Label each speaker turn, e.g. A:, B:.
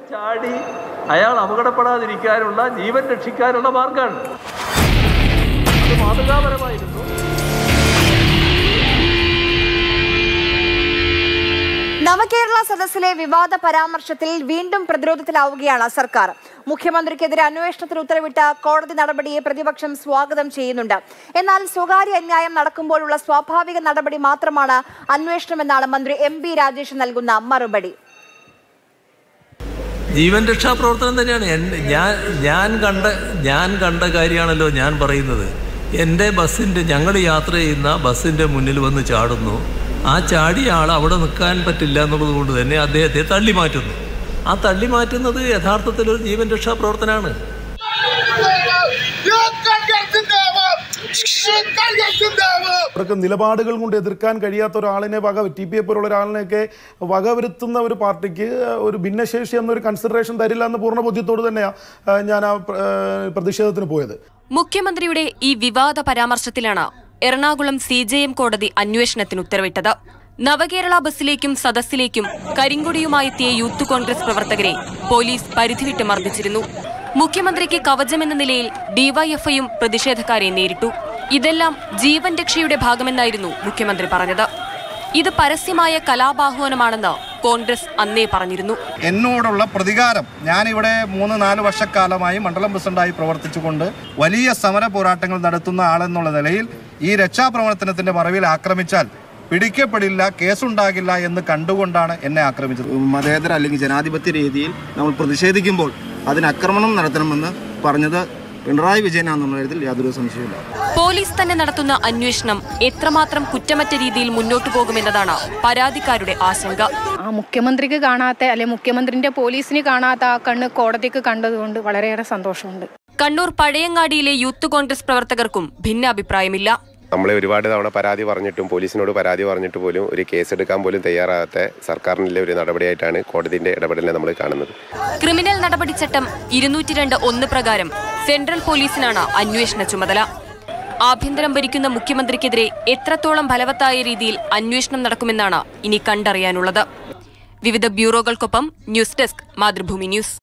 A: ചാടി അയാൾ അപകടപ്പെടാതിരിക്കാനുള്ള ജീവൻ രക്ഷിക്കാനുള്ള മാർഗമാണ് അത് മാതൃകാപരമായിരുന്നു
B: നവകേരള സദസ്സിലെ വിവാദ പരാമർശത്തിൽ വീണ്ടും പ്രതിരോധത്തിലാവുകയാണ് സർക്കാർ മുഖ്യമന്ത്രിക്കെതിരെ അന്വേഷണത്തിന് ഉത്തരവിട്ട കോടതി നടപടിയെ പ്രതിപക്ഷം സ്വാഗതം ചെയ്യുന്നുണ്ട് എന്നാൽ സ്വകാര്യ അന്യായം നടക്കുമ്പോഴുള്ള സ്വാഭാവിക നടപടി മാത്രമാണ് അന്വേഷണമെന്നാണ് മന്ത്രി എം ബി രാജേഷ് നൽകുന്ന മറുപടി
A: ജീവൻ രക്ഷാ പ്രവർത്തനം തന്നെയാണ് എൻ- ഞാൻ ഞാൻ കണ്ട ഞാൻ കണ്ട കാര്യമാണല്ലോ ഞാൻ പറയുന്നത് എൻ്റെ ബസ്സിൻ്റെ ഞങ്ങൾ യാത്ര ചെയ്യുന്ന ബസ്സിൻ്റെ മുന്നിൽ വന്ന് ചാടുന്നു ആ ചാടിയ ആൾ അവിടെ നിൽക്കാൻ പറ്റില്ല എന്നുള്ളത് കൊണ്ട് തന്നെ അദ്ദേഹത്തെ തള്ളി മാറ്റുന്നു ആ തള്ളി മാറ്റുന്നത് യഥാർത്ഥത്തിൽ ഒരു ജീവൻ രക്ഷാ പ്രവർത്തനമാണ്
C: അവർക്ക് നിലപാടുകൾ കൊണ്ട് എതിർക്കാൻ കഴിയാത്ത ഒരാളിനെ വക ടി പി എ പോലുള്ള ഒരാളിനെയൊക്കെ വകവരുത്തുന്ന ഒരു പാർട്ടിക്ക് ഒരു ഭിന്നശേഷി എന്നൊരു കൺസിഡറേഷൻ തരില്ല എന്ന് പൂർണ്ണ ബോധ്യത്തോട് തന്നെയാണ് ഞാൻ ആ പ്ര- ഏഹ് പ്രതിഷേധത്തിന് പോയത്
D: മുഖ്യമന്ത്രിയുടെ ഈ വിവാദ പരാമർശത്തിലാണ് എറണാകുളം സി ജെ എം കോടതി അന്വേഷണത്തിന് ഉത്തരവിട്ടത് നവകേരള ബസ്സിലേക്കും സദസ്സിലേക്കും കരിങ്കൊടിയുമായെത്തിയ യൂത്ത് കോൺഗ്രസ് പ്രവർത്തകരെ പോലീസ് പരിധിവിട്ട് മർദ്ദിച്ചിരുന്നു മുഖ്യമന്ത്രിക്ക് കവചമെന്ന നിലയിൽ ഡിവൈഎഫ്ഐയും പ്രതിഷേധക്കാരെ നേരിട്ടു ഇതെല്ലാം ജീവൻ രക്ഷയുടെ ഭാഗമെന്നായിരുന്നു മുഖ്യമന്ത്രി പറഞ്ഞത് ഇത് പരസ്യമായ കലാപാഹ്വാനമാണെന്ന് കോൺഗ്രസ് അന്നേ പറഞ്ഞിരുന്നു
E: എന്നോടുള്ള പ്രതികാരം ഞാനിവിടെ മൂന്ന് നാല് വർഷക്കാലമായി മണ്ഡലം പ്രസിഡന്റായി പ്രവർത്തിച്ചുകൊണ്ട് വലിയ സമര പോരാട്ടങ്ങൾ നടത്തുന്ന ആളെന്നുള്ള നിലയിൽ ഈ രക്ഷാപ്രവർത്തനത്തിന്റെ മറവിൽ ആക്രമിച്ചാൽ പിടിക്കപ്പെടില്ല കേസുണ്ടാകില്ല എന്ന് കണ്ടുകൊണ്ടാണ് എന്നെ ആക്രമിച്ചത്
F: മതേതര അല്ലെങ്കിൽ ജനാധിപത്യ രീതിയിൽ നമ്മൾ പ്രതിഷേധിക്കുമ്പോൾ അതിന് ആക്രമണം നടത്തണമെന്ന് പറഞ്ഞത് പിണറായി വിജയനാണെന്നുള്ള കാര്യത്തിൽ യാതൊരു സംശയമില്ല
D: പോലീസ് തന്നെ നടത്തുന്ന അന്വേഷണം എത്രമാത്രം കുറ്റമറ്റ രീതിയിൽ മുന്നോട്ടു പോകുമെന്നതാണ് പരാതിക്കാരുടെ ആശങ്ക
G: ആ മുഖ്യമന്ത്രിക്ക് കാണാത്ത അല്ലെ മുഖ്യമന്ത്രിന്റെ പോലീസിന് കാണാത്ത ആ കണ്ണ് കോടതിക്ക് കണ്ടതുകൊണ്ട് വളരെയേറെ സന്തോഷമുണ്ട്
D: കണ്ണൂർ പഴയങ്ങാടിയിലെ യൂത്ത് കോൺഗ്രസ് പ്രവർത്തകർക്കും ഭിന്നാഭിപ്രായമില്ല
H: നമ്മളെ ഒരുപാട് തവണ പരാതി പറഞ്ഞിട്ടും പോലീസിനോട് പരാതി പറഞ്ഞിട്ട് പോലും ഒരു കേസെടുക്കാൻ പോലും തയ്യാറാകാത്ത സർക്കാരിൻ്റെ ഒരു നടപടിയായിട്ടാണ് കോടതിന്റെ ഇടപെടലിനെ നമ്മൾ കാണുന്നത്
D: ക്രിമിനൽ നടപടിച്ചട്ടം ഇരുന്നൂറ്റി രണ്ട് ഒന്ന് പ്രകാരം സെൻട്രൽ പോലീസിനാണ് അന്വേഷണ ചുമതല ആഭ്യന്തരം ഭരിക്കുന്ന മുഖ്യമന്ത്രിക്കെതിരെ എത്രത്തോളം ഫലവത്തായ രീതിയിൽ അന്വേഷണം നടക്കുമെന്നാണ് ഇനി കണ്ടറിയാനുള്ളത് വിവിധ ബ്യൂറോകൾക്കൊപ്പം ന്യൂസ് ഡെസ്ക് മാതൃഭൂമി ന്യൂസ്